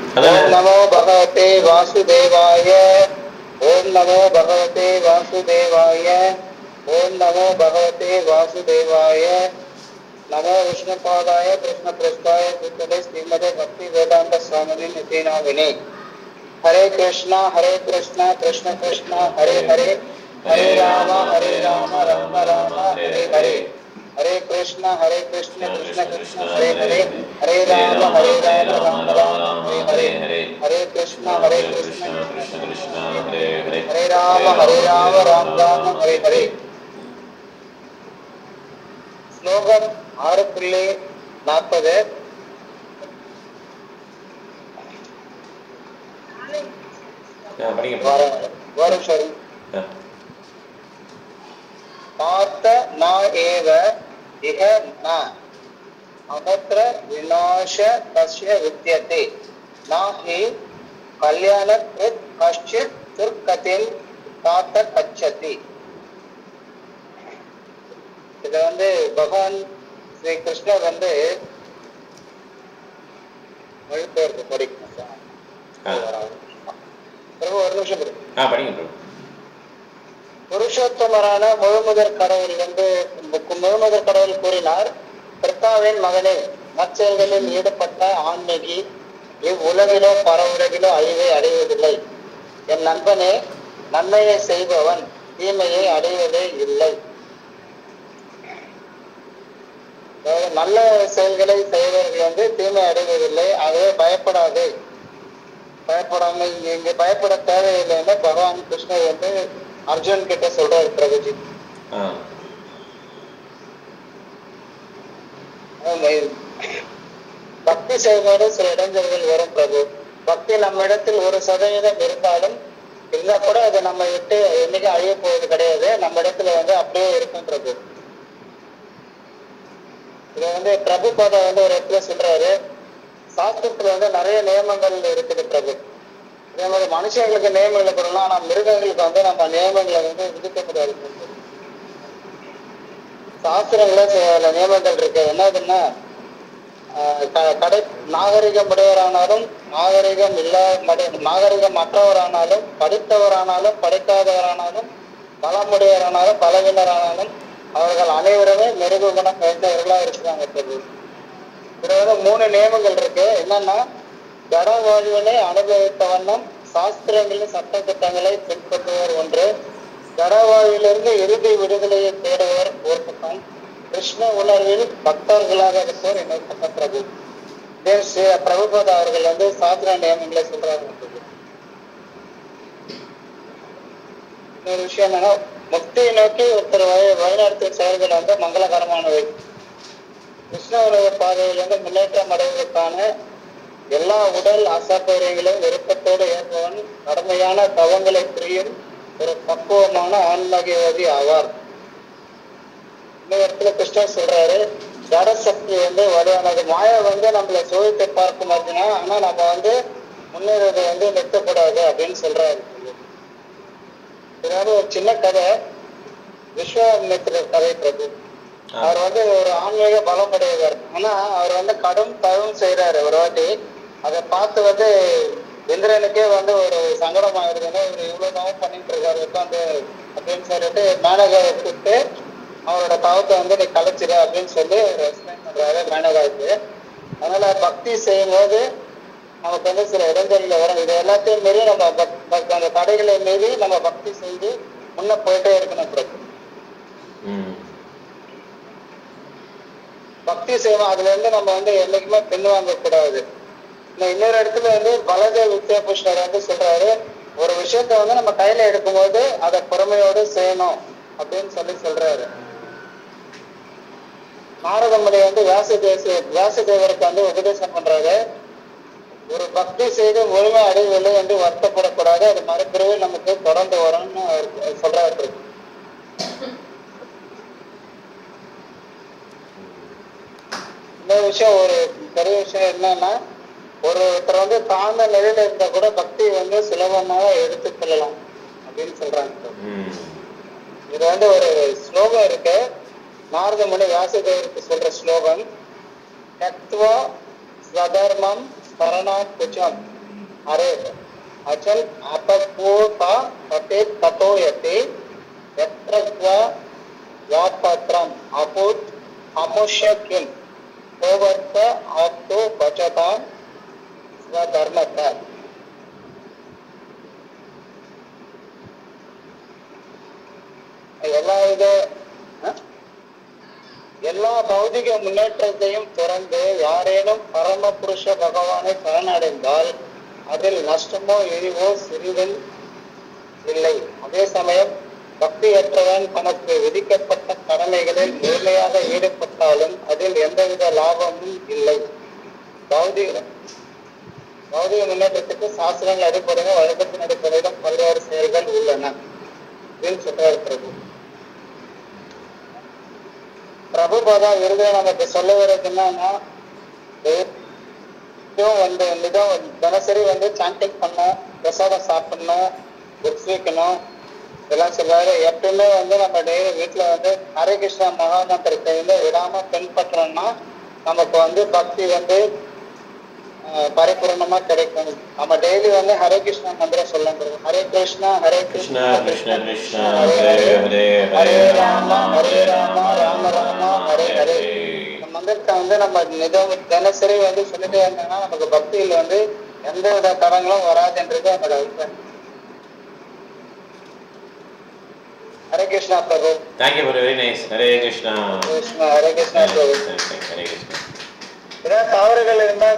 அதான். ஓம் நமோ பகவதே வாசுதேவாய ஓம் நமோ பகவதே வாசுதேவாய ஓம் நமோ பகவதே வாசுதேவாய நமோ விஷ்ணுபாதாய கிருஷ்ண பிரஸ்தாய புத்தலே ஸ்ரீமதே பக்தி வேதாந்த சுவாமி நிதினாவினே ஹரே கிருஷ்ணா ஹரே கிருஷ்ணா கிருஷ்ண கிருஷ்ணா ஹரே ஹரே ஹரே ராம ஹரே ராம ராம ராம ஹரே ஹரே ஹரே கிருஷ்ணா ஹரே கிருஷ்ண கிருஷ்ண கிருஷ்ண ஹரே ஹரே ஹரே ராம ஹரே ராம ராம ராம ஹரே ஹரே ஹரே கிருஷ்ணா ஹரே கிருஷ்ண கிருஷ்ண கிருஷ்ண ஹரே ஹரே ஹரே ராம ஹரே ராம ராம ராம ஹரே ஹரே ஸ்லோகம் ஆறு புள்ளி நாற்பது ஆ, படிங்க வர பிரபு. வரும் சரி ஆ. பார்த்த ந ஏவ இஹ ந அகத்ர விநாச தஸ்ய வித்யதே ந ஹி கல்யாண கிருத் கஷ்டித் துர்கதிம் காத்த கச்சதி இது வந்து பகவான் ஸ்ரீ கிருஷ்ணர் வந்து மொழிபெயர்ப்பு படிக்கணும் சார் ஆ. பிரபு ஒரு நிமிஷம் இருக்கு ஆ படிங்க பிரபு புருஷோத்தமரான முழுமுதற் கடவுள் வந்து முழுமுதற் கடவுள் கூறினார் பிர்தாவின் மகனே நற்செயல்களில் ஈடுபட்ட ஆன்மீகி இவ்வுலகிலோ பரவுலகிலோ அழிவை அடைவதில்லை என் நண்பனே நன்மையை செய்பவன் தீமையை அடைவதே இல்லை அதாவது நல்ல செயல்களை செய்பவர்கள் வந்து தீமை அடைவதில்லை ஆகவே பயப்படாது பயப்படாம இங்க இங்க பயப்பட தேவையில்லைன்னு பகவான் கிருஷ்ணர் வந்து அர்ஜுன் கிட்ட சொல்றாரு பிரபுஜி ஆ ஆமா, இது- பக்தி செய்வது சில இடைஞ்சல்கள் வரும் பிரபு பக்தி நம்ம இடத்தில் ஒரு சதவீதம் இருந்தாலும் இருந்தா கூட அது நம்ம விட்டு என்னைக்கும் அழிய போவது கிடையாது நம்ம இடத்துல வந்து அப்படியே இருக்கும் பிரபு இது வந்து பிரபு பாதா வந்து ஒரு இடத்துல சொல்றாரு சாஸ்திரத்துல வந்து நிறைய நியமங்கள் இருக்குது பிரபு அதே மாதிரி மனுஷங்களுக்கு நியமங்களை கொடுக்கலாம் ஆனா மிருகங்களுக்கு வந்து நம்ம நியமங்களை வந்து விதிக்க முடியாது பிரபு. சாஸ்திரங்கள சில நியமங்கள் இருக்கு என்னதுன்னா ஆஹ் க- கடை நாகரிகம் உடையவரானாலும் நாகரிகம் இல்லா மடை- நாகரிகம் மற்றவரானாலும் படித்தவரானாலும் படிக்காதவரானாலும் பலமுடையவரானாலும் பலவீனரானாலும் அவர்கள் அனைவருமே மிருக குணம் நிறைந்தவர்களா இருக்கிறாங்க பிரபு இதுல வந்து மூணு நியமங்கள் இருக்கு என்னன்னா ஜட வாழ்வினை அனுபவித்த வண்ணம் சாஸ்திரங்களின் சட்ட திட்டங்களை பின்பற்றுவர் ஒன்று ஜட வாழ்விலிருந்து இறுதி விடுதலையை தேடுவர் ஒரு பக்கம் கிருஷ்ண உணர்வில் பக்தர்களாக இருப்போர் இன்னொரு பக்கம் பிரபு இதே ஸ்ரீ பிரபுபாதா அவர்கள் வந்து சாஸ்திர நியமங்களை சொல்றாங்க பிரபு. இன்னொரு விஷயம் என்னன்னா முக்தியை நோக்கி ஒருத்தர் வழி வழிநடத்தும் செயல்கள் வந்து மங்களகரமானவை கிருஷ்ண உலக பாதையிலிருந்து முன்னேற்றம் அடைவதற்கான எல்லா உடல் அசௌகரியங்களையும் விருப்பத்தோடு ஏற்பவன் கடுமையான தவங்களை புரியும் ஒரு பக்குவமான ஆன்மீகவாதி ஆவார் இந்த இடத்துல கிருஷ்ணர் சொல்றாரு ஜட சக்தி வந்து வலுவானது மாயா வந்து நம்மளை சோதித்து பார்க்கும் அப்படின்னா ஆனா நம்ம வந்து முன்னேறது வந்து நிறுத்தக்கூடாது அப்படின்னு சொல்றாரு இதாவது ஒரு சின்ன கதை விஸ்வாமித்திரர் கதை பிரபு ஆ. அவர் வந்து ஒரு ஆன்மீக பலம் உடையவர் ஆனா அவர் வந்து கடும் தவம் செய்யறாரு ஒரு வாட்டி அதை பார்த்து வந்து இந்திரனுக்கே வந்து ஒரு சங்கடம் ஆயிடுதுன்னா இவர் இவ்வளவு தவம் பண்ணிட்டு இருக்காரு உட்காந்து அப்படின்னு சொல்லிட்டு மேனகாவை கூப்பிட்டு அவரோட தவத்தை வந்து நீ கலைச்சிரு அப்படின்னு சொல்லி எக்ஸ்பிளைன் பண்றாரு மேனகாவுக்கு அதனால பக்தி செய்யும் போது நமக்கு வந்து சில இடைஞ்சல்கள் வரும் இது எல்லாத்தையும் மீறி நம்ம பக்- பக்- அந்த தடைகளை மீறி நம்ம பக்தி செய்து முன்ன போயிட்டே இருக்கணும் பிரபு ம் பக்தி செய்வோம் அதுல இருந்து நம்ம வந்து என்னைக்குமே பின்வாங்க கூடாது இந்த இன்னொரு இடத்துல வந்து பலதேவ் வித்யாபுஷ்ணர் வந்து சொல்றாரு ஒரு விஷயத்த வந்து நம்ம கையில எடுக்கும்போது அதை பொறுமையோடு செய்யணும் அப்படின்னு சொல்லி சொல்றாரு நாரதமுனி வந்து வியாசதேச வியாசதேவருக்கு வந்து உபதேசம் பண்றாரு ஒரு பக்தி செய்து முழுமை அடையவில்லை என்று வருத்தப்படக்கூடாது அது மறுபிறவில் நமக்கு தொடர்ந்து வரும்னு அவர் சொல்றாரு இன்னொரு விஷயம் ஒரு பெரிய விஷயம் என்னன்னா ஒரு ஒருத்தர் வந்து தாழ்ந்த நிலையில இருந்தா கூட பக்தி வந்து சுலபமாக எடுத்துக்கொள்ளலாம் அப்படின்னு சொல்றாங்க ம் இது வந்து ஒரு ஸ்லோகம் இருக்கு நாரத முனி வியாசதேவருக்கு சொல்ற ஸ்லோகம் தத்துவா ஸ்வதர்மம் சரணா குஜம் अरे अचल अपपूता पते ततोयते यत्र त्वा व्यापत्रम् अपूत अमुष्य किम कोवर्त आप्तो बचता स्वधर्मता எல்லா வித அஹ்? எல்லா பௌதிக முன்னேற்றத்தையும் துறந்து யாரேனும் பரமபுருஷ பகவானை சரணடைந்தால் அதில் நஷ்டமோ இழிவோ சிறிதும் இல்லை அதே சமயம் பக்தியற்றவன் தனக்கு விதிக்கப்பட்ட கடமைகளில் முழுமையாக ஈடுபட்டாலும் அதில் எந்தவித லாபமும் இல்லை பௌதிக பௌதிக முன்னேற்றத்துக்கு சாஸ்திரங்கள் அடிப்படையில் வழக்கத்தின் அடிப்படையிலும் பல்வேறு செயல்கள் உள்ளன அப்படின்னு சொல்றார் பிரபு பிரபுபாதா இறுதியா நமக்கு சொல்ல வர்றது என்னன்னா இதுவும் வந்து மிதம் தினசரி வந்து சாண்டிங் பண்ணணும் பிரசாதம் சாப்பிடணும் புக்ஸ் வைக்கணும் இதெல்லாம் சொல்றாரு எப்பயுமே வந்து நம்ம டெய்லி வீட்டுல வந்து ஹரே கிருஷ்ணா மகாமந்திரத்தை வந்து விடாம பின்பற்றோம்னா நமக்கு வந்து பக்தி வந்து ஆஹ், பரிபூர்ணமா கிடைக்கும் நம்ம டெய்லி வந்து ஹரே கிருஷ்ணா மந்திரம் சொல்லணும் ஹரே கிருஷ்ணா ஹரே கிருஷ்ணா கிருஷ்ணா கிருஷ்ண கிருஷ்ண ஹரே ஹரே ஹரே ராம ஹரே ராம ராம ராம ஹரே ஹரே இந்த மந்திரத்தை வந்து நம்ம நிதம் தினசரி வந்து சொல்லிட்டே இருந்தோம்னா நமக்கு பக்தியில் வந்து எந்த வித தடங்களும் வராதுன்றது என்னோட அபிப்பிராயம் Hare Krishna Prabhu thank you for very nice Hare Krishna Krishna Hare Krishna Prabhu Hare Krishna ஏதாவது தவறுகள் இருந்தால்